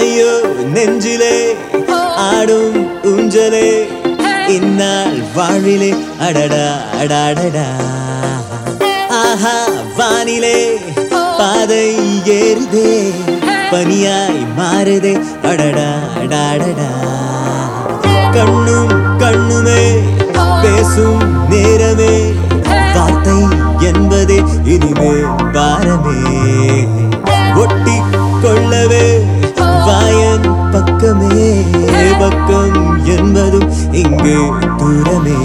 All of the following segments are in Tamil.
ஐயோ நெஞ்சிலே ஆடும் ஊஞ்சலே இந்நாள் வாழிலே அடடா அடாடடா ஆஹா வானிலே பாதை ஏறுதே பனியாய் மாறுதே அடடா அடாடடா கண்ணும் கண்ணுமே பேசும் நேரமே வார்த்தை என்பதே இனிமே பாரமே ஒட்டி கொள்ளவே வாயன் பக்கமே பக்கம் என்பதும் இங்கு தூரமே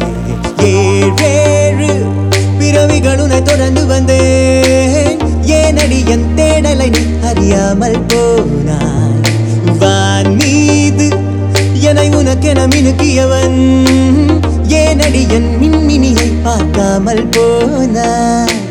ஏழேழு பிறவிகளுனை தொடர்ந்து வந்தேன் ஏனடி என் தேடலை நீ அறியாமல் போனாய் வான் மீது என்னை உனக்கென மினுக்கியவன் ஏனடி என் மின்மினியை பார்க்காமல் போனாய்